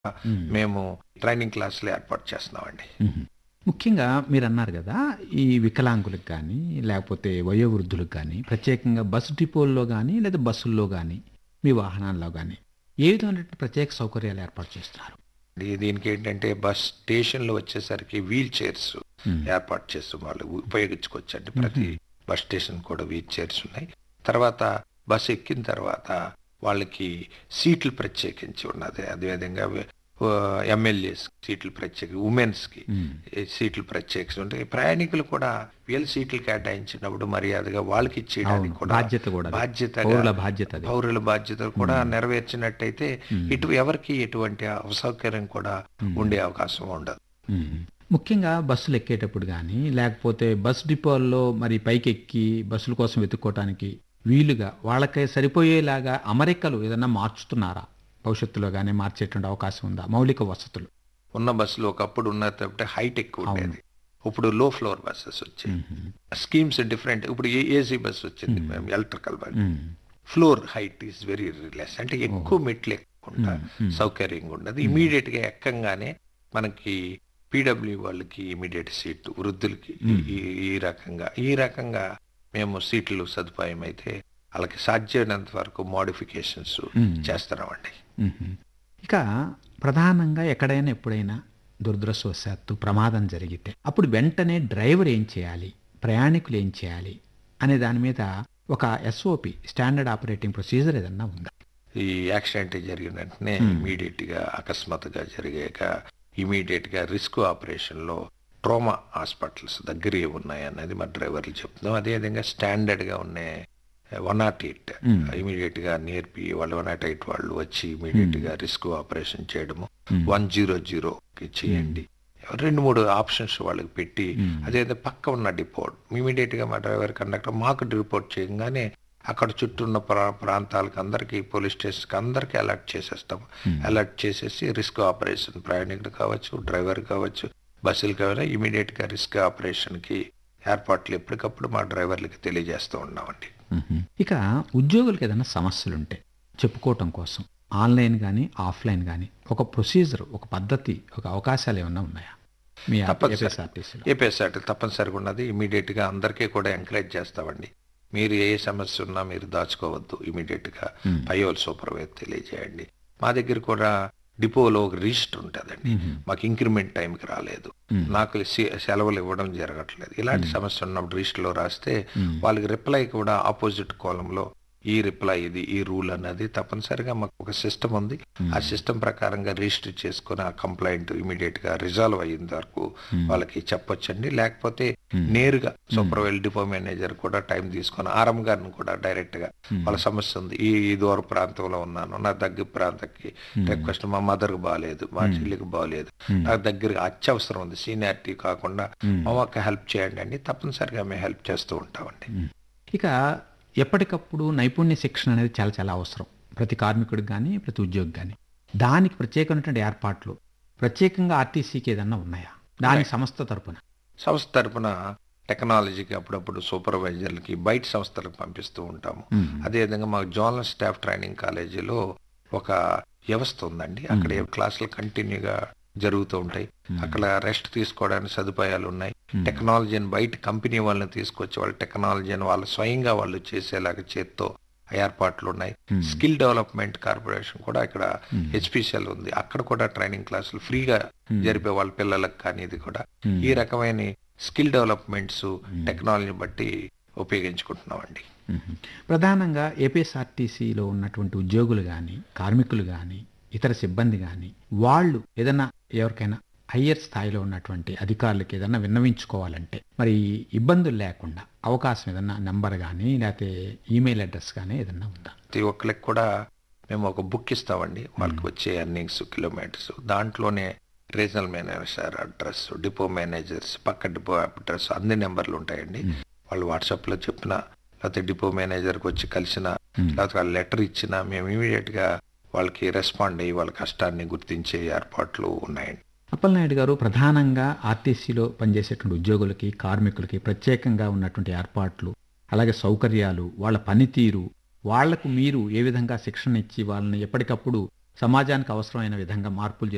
మేము ట్రైనింగ్ క్లాసులు ఏర్పాటు చేస్తున్నామండి మ్మ్. ముఖ్యంగా మీరు అన్నారు కదా ఈ వికలాంగులకు కానీ లేకపోతే వయోవృద్ధులకు కానీ ప్రత్యేకంగా బస్సు డిపోల్లో కానీ లేదా బస్సుల్లో కానీ మీ వాహనాల్లో కానీ ఏ విధమైన ప్రత్యేక సౌకర్యాలు ఏర్పాటు చేస్తున్నారు దీ- దీనికి ఏంటంటే బస్ స్టేషన్లో వచ్చేసరికి వీల్ చైర్స్ మ్మ్. ఏర్పాటు చేస్తాం వాళ్ళు ఉపయోగించుకోవచ్చు అండి ప్రతి బస్ స్టేషన్ కూడా వీల్ చైర్స్ ఉన్నాయి తర్వాత బస్ ఎక్కిన తర్వాత వాళ్ళకి సీట్లు ప్రత్యేకించి ఉన్నది అదేవిధంగా ఎమ్మెల్యేస్ సీట్లు ప్రత్యేక ఉమెన్స్ కి మ్మ్. ఈ సీట్లు ప్రత్యేకించి ఉంటాయి ప్రయాణికులు కూడా వీళ్ళ సీట్లు కేటాయించినప్పుడు మర్యాదగా వాళ్ళకి ఇచ్చేయడానికి అవును, కూడా బాధ్యత కూడా అది. బాధ్యతగా పౌరుల బాధ్యత అది పౌరుల బాధ్యతలు కూడా నెరవేర్చినట్టయితే ఇటు ఎవరికి ఎటువంటి అసౌకర్యం కూడా ఉండే అవకాశం ఉండదు మ్మ్. ముఖ్యంగా బస్సులు ఎక్కేటప్పుడు కానీ లేకపోతే బస్ డిపోల్లో మరి పైకి ఎక్కి బస్సుల కోసం వెతుక్కోవటానికి వీలుగా వాళ్ళకి సరిపోయేలాగా అమరికలు ఏదన్నా మార్చుతున్నారా భవిష్యత్తులో కానీ మార్చేటువంటి అవకాశం ఉందా మౌలిక వసతులు ఉన్న బస్సులు ఒకప్పుడు ఉన్నట్టు హైట్ ఎక్కువ ఉండేది ఇప్పుడు లో ఫ్లోర్ బస్సెస్ వచ్చాయి మ్మ్. స్కీమ్స్ డిఫరెంట్ ఇప్పుడు ఏసీ బస్ వచ్చింది ఎలక్ట్రికల్ బస్ మ్మ్. ఫ్లోర్ హైట్ ఈస్ వెరీ రిలెస్ అంటే ఎక్కువ మెట్లు ఎక్కువ సౌకర్యంగా ఉండదు ఇమీడియట్ గా ఎక్కంగానే మనకి పీడబ్ల్యూ వాళ్ళకి ఇమీడియట్ సీట్ వృద్ధులకి ఈ- ఈ- ఈ రకంగా ఈ రకంగా మేము సీట్లు సదుపాయం అయితే వాళ్ళకి సాధ్యమైనంత వరకు మోడిఫికేషన్స్ మ్మ్. చేస్తున్నామండి మ్మ్. ఇక ప్రధానంగా ఎక్కడైనా ఎప్పుడైనా దురదృష్టవశాత్తు ప్రమాదం జరిగితే అప్పుడు వెంటనే డ్రైవర్ ఏం చేయాలి ప్రయాణికులు ఏం చేయాలి అనే దాని మీద ఒక ఎస్ఓపి స్టాండర్డ్ ఆపరేటింగ్ ప్రొసీజర్ ఏదన్నా ఉందా ఈ యాక్సిడెంట్ జరిగిన వెంటనే ఇమీడియట్ గా అకస్మాత్తుగా జరిగాక ఇమీడియట్ గా రిస్క్ ఆపరేషన్ లో ట్రోమా హాస్పిటల్స్ దగ్గర ఏ ఉన్నాయి అన్నది మా డ్రైవర్లు చెప్తున్నాం అదేవిధంగా స్టాండర్డ్ గా ఉన్న వన్ నాట్ ఎయిట్ ఇమీడియట్ గా నేర్పి వాళ్ళు వన్ నాట్ ఎయిట్ వాళ్ళు వచ్చి ఇమీడియట్ గా రిస్క్ ఆపరేషన్ చేయడము వన్ జీరో జీరో చేయండి రెండు మూడు ఆప్షన్స్ వాళ్ళకి పెట్టి అదేవిధంగా పక్క ఉన్న డిపోట్ ఇమీడియట్ గా మా డ్రైవర్ కండక్టర్ మాకు రిపోర్ట్ చేయగానే అక్కడ చుట్టూ ఉన్న ప్రా- ప్రాంతాలకు అందరికి పోలీస్ స్టేషన్కి అందరికి అలర్ట్ చేసేస్తాం అలర్ట్ చేసేసి రిస్క్ ఆపరేషన్ ప్రయాణికుడు కావచ్చు డ్రైవర్ కావచ్చు బస్సులు కావాలి ఇమీడియట్ గా రిస్క్ ఆపరేషన్ కి ఏర్పాట్లు ఎప్పటికప్పుడు మా డ్రైవర్లకి తెలియజేస్తూ ఉన్నామండి మ్మ్. ఇక ఉద్యోగులకు ఏదైనా సమస్యలు ఉంటే చెప్పుకోవటం కోసం ఆన్లైన్ కానీ ఆఫ్లైన్ కానీ ఒక ప్రొసీజర్ ఒక పద్ధతి ఒక అవకాశాలు ఏమన్నా ఉన్నాయా మీ తప్పనిసరి. ఏపీఎస్ఆర్టీసీలో ఏపీఎస్ఆర్టీ తప్పనిసరిగా ఉన్నది ఇమీడియట్ గా అందరికీ కూడా ఎంకరేజ్ చేస్తామండి మీరు ఏ సమస్య ఉన్నా మీరు దాచుకోవద్దు ఇమీడియట్ గా పయోల్ సూపర్వైజర్ తెలియజేయండి మా దగ్గర కూడా డిపోలో ఒక రిజిస్టర్ ఉంటుందండి మాకు ఇంక్రిమెంట్ టైంకి రాలేదు నాకు సె- సెలవులు ఇవ్వడం జరగట్లేదు ఇలాంటి సమస్య ఉన్నప్పుడు రిజిస్టర్లో రాస్తే వాళ్ళకి రిప్లై కూడా ఆపోజిట్ కాలంలో ఈ రిప్లై ఇది ఈ రూల్ అన్నది తప్పనిసరిగా మాకు ఒక సిస్టమ్ ఉంది ఆ సిస్టమ్ ప్రకారంగా రిజిస్టర్ చేసుకుని ఆ కంప్లైంట్ ఇమీడియట్ గా రిజాల్వ్ అయ్యేంత వరకు వాళ్ళకి చెప్పొచ్చండి లేకపోతే నేరుగా సూపర్వైజర్ డిపో మేనేజర్ కూడా టైం తీసుకొని ఆర్ఎం గారిని కూడా డైరెక్ట్ గా వాళ్ళ సమస్య ఉంది ఈ ఈ దూర ప్రాంతంలో ఉన్నాను నా దగ్గర ప్రాంతానికి రిక్వెస్ట్ మా మదర్ కు బాగాలేదు మా చెల్లికి బాగాలేదు నాకు దగ్గర అత్యవసరం ఉంది సీనియారిటీ కాకుండా మా అక్క హెల్ప్ చేయండి అండి తప్పనిసరిగా మేము హెల్ప్ చేస్తూ ఉంటామండి ఇక ఎప్పటికప్పుడు నైపుణ్య శిక్షణ అనేది చాలా చాలా అవసరం ప్రతి కార్మికుడికి కానీ ప్రతి ఉద్యోగి కానీ దానికి ప్రత్యేకమైనటువంటి ఏర్పాట్లు ప్రత్యేకంగా ఆర్టీసీకి ఏదన్నా ఉన్నాయా దాని సంస్థ తరపున సంస్థ తరపున టెక్నాలజీకి అప్పుడప్పుడు సూపర్వైజర్లకి బయట సంస్థలకు పంపిస్తూ ఉంటాము అదేవిధంగా మాకు జోనల్ స్టాఫ్ ట్రైనింగ్ కాలేజీలో ఒక వ్యవస్థ ఉందండి అక్కడ ఏ క్లాసులు కంటిన్యూగా జరుగుతూ ఉంటాయి అక్కడ రెస్ట్ తీసుకోవడానికి సదుపాయాలు ఉన్నాయి టెక్నాలజీని బయట కంపెనీ వాళ్ళని తీసుకొచ్చి వాళ్ళ టెక్నాలజీని వాళ్ళు స్వయంగా వాళ్ళు చేసేలాగా చేత్తో ఏర్పాట్లు ఉన్నాయి స్కిల్ డెవలప్మెంట్ కార్పొరేషన్ కూడా ఇక్కడ హెచ్పిసిఎల్ ఉంది అక్కడ కూడా ట్రైనింగ్ క్లాసులు ఫ్రీగా జరిపే వాళ్ళ పిల్లలకు కానీ ఇది కూడా ఈ రకమైన స్కిల్ డెవలప్మెంట్స్ టెక్నాలజీ బట్టి ఉపయోగించుకుంటున్నామండి మ్మ్. ప్రధానంగా ఏపీఎస్ఆర్టీసీలో ఉన్నటువంటి ఉద్యోగులు కానీ కార్మికులు కానీ ఇతర సిబ్బంది కానీ వాళ్ళు ఏదన్నా ఎవరికైనా హయ్యర్ స్థాయిలో ఉన్నటువంటి అధికారులకు ఏదన్నా విన్నవించుకోవాలంటే మరి ఇబ్బందులు లేకుండా అవకాశం ఏదన్నా నెంబర్ కానీ లేకపోతే ఈమెయిల్ అడ్రస్ కానీ ఏదన్నా ఉందా ప్రతి ఒక్కరికి కూడా మేము ఒక బుక్ ఇస్తామండి వాళ్ళకి వచ్చే ఎర్నింగ్స్ కిలోమీటర్స్ దాంట్లోనే regional manager address depot managers పక్క డిపో అడ్రస్ అన్ని నెంబర్లు ఉంటాయండి వాళ్ళు వాట్సాప్ లో చెప్పిన లేకపోతే డిపో మేనేజర్కి వచ్చి కలిసిన లేకపోతే వాళ్ళు లెటర్ ఇచ్చినా మేము ఇమీడియట్ గా వాళ్ళకి రెస్పాండ్ అయ్యి వాళ్ళ కష్టాన్ని గుర్తించే ఏర్పాట్లు ఉన్నాయండి అప్పలనాయుడు గారు ప్రధానంగా ఆర్టీసీలో పనిచేసేటువంటి ఉద్యోగులకి కార్మికులకి ప్రత్యేకంగా ఉన్నటువంటి ఏర్పాట్లు అలాగే సౌకర్యాలు వాళ్ళ పనితీరు వాళ్లకు మీరు ఏ విధంగా శిక్షణ ఇచ్చి వాళ్ళని ఎప్పటికప్పుడు సమాజానికి అవసరమైన విధంగా మార్పులు